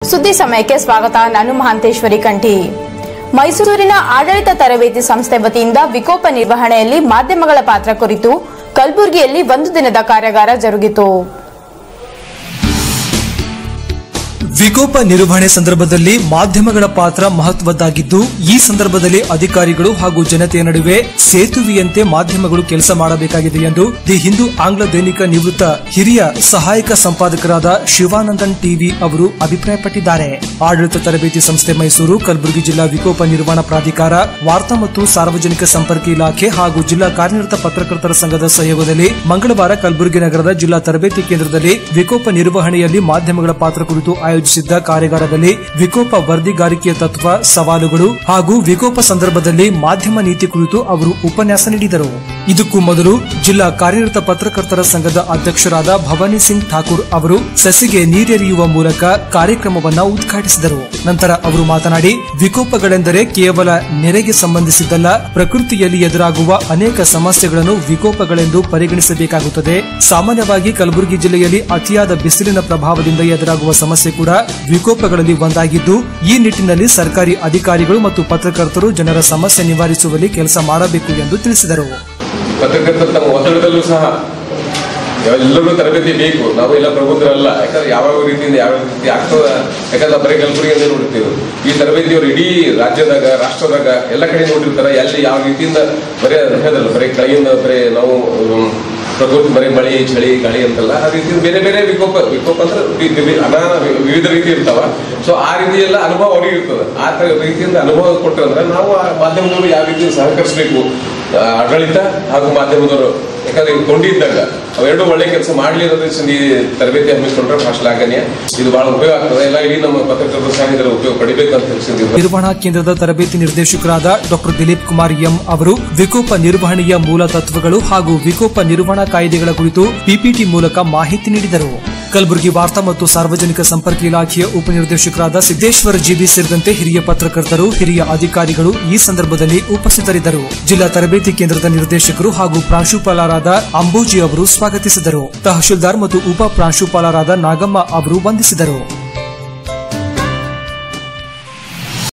ಸುದ್ದಿ ಸಮಯಕ್ಕೆ ಸ್ವಾಗತ ನಾನು ಮಹಾಂತೇಶ್ವರಿ ಕಂಠಿ ಮೈಸೂರಿನ ಆಡಳಿತ ತರಬೇತಿ ಸಂಸ್ಥೆ ವತಿಯಿಂದ ವಿಕೋಪ ನಿರ್ವಹಣೆಯಲ್ಲಿ ಮಾಧ್ಯಮಗಳ ಪಾತ್ರ ಕುರಿತು ಕಲಬುರಗಿಯಲ್ಲಿ ಒಂದು ದಿನದ ಕಾರ್ಯಾಗಾರ ಜರುಗಿತು ವಿಕೋಪ ನಿರ್ವಹಣೆ ಸಂದರ್ಭದಲ್ಲಿ ಮಾಧ್ಯಮಗಳ ಪಾತ್ರ ಮಹತ್ವದ್ದಾಗಿದ್ದು ಈ ಸಂದರ್ಭದಲ್ಲಿ ಅಧಿಕಾರಿಗಳು ಹಾಗೂ ಜನತೆಯ ನಡುವೆ ಸೇತುವೆಯಂತೆ ಮಾಧ್ಯಮಗಳು ಕೆಲಸ ಮಾಡಬೇಕಾಗಿದೆ ಎಂದು ದಿ ಹಿಂದೂ ಆಂಗ್ಲ ದೈನಿಕ ನಿವೃತ್ತ ಹಿರಿಯ ಸಹಾಯಕ ಸಂಪಾದಕರಾದ ಶಿವಾನಂದನ್ ಟಿವಿ ಅವರು ಅಭಿಪ್ರಾಯಪಟ್ಟಿದ್ದಾರೆ ಆಡಳಿತ ತರಬೇತಿ ಸಂಸ್ಥೆ ಮೈಸೂರು ಕಲಬುರಗಿ ಜಿಲ್ಲಾ ವಿಕೋಪ ನಿರ್ವಹಣಾ ಪ್ರಾಧಿಕಾರ ವಾರ್ತಾ ಮತ್ತು ಸಾರ್ವಜನಿಕ ಸಂಪರ್ಕ ಇಲಾಖೆ ಹಾಗೂ ಜಿಲ್ಲಾ ಕಾರ್ಯನಿರತ ಪತ್ರಕರ್ತರ ಸಂಘದ ಸಹಯೋಗದಲ್ಲಿ ಮಂಗಳವಾರ ಕಲಬುರಗಿ ನಗರದ ಜಿಲ್ಲಾ ತರಬೇತಿ ಕೇಂದ್ರದಲ್ಲಿ ವಿಕೋಪ ನಿರ್ವಹಣೆಯಲ್ಲಿ ಮಾಧ್ಯಮಗಳ ಪಾತ್ರ ಕುರಿತು ಆಯೋಜಿಸಿದ್ದ ಕಾರ್ಯಾಗಾರದಲ್ಲಿ ವಿಕೋಪ ವರದಿಗಾರಿಕೆಯ ತತ್ವ ಸವಾಲುಗಳು ಹಾಗೂ ವಿಕೋಪ ಸಂದರ್ಭದಲ್ಲಿ ಮಾಧ್ಯಮ ನೀತಿ ಕುರಿತು ಅವರು ಉಪನ್ಯಾಸ ನೀಡಿದರು ಇದಕ್ಕೂ ಮೊದಲು ಜಿಲ್ಲಾ ಕಾರ್ಯನಿರತ ಪತ್ರಕರ್ತರ ಸಂಘದ ಅಧ್ಯಕ್ಷರಾದ ಭವಾನಿ ಸಿಂಗ್ ಠಾಕೂರ್ ಅವರು ಸಸಿಗೆ ನೀರೆರೆಯುವ ಮೂಲಕ ಕಾರ್ಯಕ್ರಮವನ್ನ ಉದ್ಘಾಟಿಸಿದರು ನಂತರ ಅವರು ಮಾತನಾಡಿ ವಿಕೋಪಗಳೆಂದರೆ ಕೇವಲ ನೆರೆಗೆ ಸಂಬಂಧಿಸಿದ್ದಲ್ಲ ಪ್ರಕೃತಿಯಲ್ಲಿ ಎದುರಾಗುವ ಅನೇಕ ಸಮಸ್ಯೆಗಳನ್ನು ವಿಕೋಪಗಳೆಂದು ಪರಿಗಣಿಸಬೇಕಾಗುತ್ತದೆ ಸಾಮಾನ್ಯವಾಗಿ ಕಲಬುರಗಿ ಜಿಲ್ಲೆಯಲ್ಲಿ ಅತಿಯಾದ ಬಿಸಿಲಿನ ಪ್ರಭಾವದಿಂದ ಎದುರಾಗುವ ಸಮಸ್ಯೆ ಕೂಡ ವಿಕೋಪಗಳಲ್ಲಿ ಒಂದಾಗಿದ್ದು ಈ ನಿಟ್ಟಿನಲ್ಲಿ ಸರ್ಕಾರಿ ಅಧಿಕಾರಿಗಳು ಮತ್ತು ಪತ್ರಕರ್ತರು ಜನರ ಸಮಸ್ಯೆ ನಿವಾರಿಸುವಲ್ಲಿ ಕೆಲಸ ಮಾಡಬೇಕು ಎಂದು ತಿಳಿಸಿದರು ಪತ್ರಕರ್ತರು ತಮ್ಮ ಒತ್ತಡದಲ್ಲೂ ಸಹ ಎಲ್ಲರೂ ತರಬೇತಿ ಬೇಕು ನಾವು ಎಲ್ಲ ಪ್ರಬುದ್ಧರಲ್ಲ ಯಾಕಂದ್ರೆ ಯಾವ ರೀತಿಯಿಂದ ಯಾವ ರೀತಿ ಆಗ್ತದ ಯಾಕಂದ್ರೆ ನಾವು ಬರೀ ಕಲಬುರಗಿಯಿಂದ ನೋಡಿರ್ತೀವಿ ಈ ತರಬೇತಿಯವರು ಇಡೀ ರಾಜ್ಯದಾಗ ರಾಷ್ಟ್ರದಾಗ ಎಲ್ಲ ಕಡೆ ನೋಡಿರ್ತಾರೆ ಎಲ್ಲಿ ಯಾವ ರೀತಿಯಿಂದ ಬರೀ ಹೇಳಲ್ಲ ಬರೀ ಕಳೆಯಿಂದ ಬರೀ ನಾವು ಹ್ಮ್, ಪ್ರಕೃತಿ ಬರೀ ಮಳೆ ಚಳಿ ಗಾಳಿ ಅಂತಲ್ಲ ಆ ರೀತಿ ಬೇರೆ ಬೇರೆ ವಿಕೋಪ ವಿಕೋಪ ಅಂದ್ರೆ ವಿ- ವಿ- ಅನಾನ ವಿ- ವಿವಿಧ ರೀತಿ ಇರ್ತಾವ ಸೊ ಆ ರೀತಿ ಎಲ್ಲ ಅನುಭವ ಅವ್ರಿಗೆ ಇರ್ತದೆ ಆ ತರ ರೀತಿಯಿಂದ ಅನುಭವ ಕೊಟ್ಟಂದ್ರೆ ನಾವು ಆ ಮಾಧ್ಯಮದವರು ಯಾವ ರೀತಿ ಸಹಕರಿಸಬೇಕು ಆ, ಆಡಳಿತ ಹಾಗೂ ಮಾಧ್ಯಮದವರು ಯಾಕಂದ್ರೆ ಇದು ಕೊಂಡಿದ್ದಾಗ ಅವೆರಡು ಒಳ್ಳೆ ಕೆಲಸ ಮಾಡ್ಲಿ ಅನ್ನೋದ್ರ ಈ ತರಬೇತಿ ಹಮ್ಮಿಕೊಂಡ್ರೆ ಬಹಳ ಶ್ಲಾಘನೀಯ ಇದು ಬಹಳ ಉಪಯೋಗ ಆಗ್ತದೆ ಎಲ್ಲ ಇಡೀ ನಮ್ಮ ಪತ್ರಕರ್ತರು ಸಹ ಇದರ ಉಪಯೋಗ ಪಡಿಬೇಕು ಅಂತ ತಿಳಿಸಿದ್ದೀವಿ ನಿರ್ವಹಣಾ ಕೇಂದ್ರದ ತರಬೇತಿ ನಿರ್ದೇಶಕರಾದ ಡಾಕ್ಟರ್ ದಿಲೀಪ್ ಕುಮಾರ್ ಎಂ ಅವರು ವಿಕೋಪ ನಿರ್ವಹಣೆಯ ಮೂಲ ತತ್ವಗಳು ಹಾಗೂ ವಿಕೋಪ ನಿರ್ವಹಣಾ ಕಾಯ್ದೆಗಳ ಕುರಿತು ಪಿಪಿಟಿ ಮೂಲಕ ಮಾಹಿತಿ ನೀಡಿದರು ಕಲಬುರಗಿ ವಾರ್ತಾ ಮತ್ತು ಸಾರ್ವಜನಿಕ ಸಂಪರ್ಕ ಇಲಾಖೆಯ ಉಪನಿರ್ದೇಶಕರಾದ ಸಿದ್ದೇಶ್ವರ ಜಿಬಿ ಸೇರಿದಂತೆ ಹಿರಿಯ ಪತ್ರಕರ್ತರು ಹಿರಿಯ ಅಧಿಕಾರಿಗಳು ಈ ಸಂದರ್ಭದಲ್ಲಿ ಉಪಸ್ಥಿತರಿದ್ದರು ಜಿಲ್ಲಾ ತರಬೇತಿ ಕೇಂದ್ರದ ನಿರ್ದೇಶಕರು ಹಾಗೂ ಪ್ರಾಂಶುಪಾಲರಾದ ಅಂಬೂಜಿ ಅವರು ಸ್ವಾಗತಿಸಿದರು ತಹಶೀಲ್ದಾರ್ ಮತ್ತು ಉಪ ಪ್ರಾಂಶುಪಾಲರಾದ ನಾಗಮ್ಮ ಅವರು ವಂದಿಸಿದರು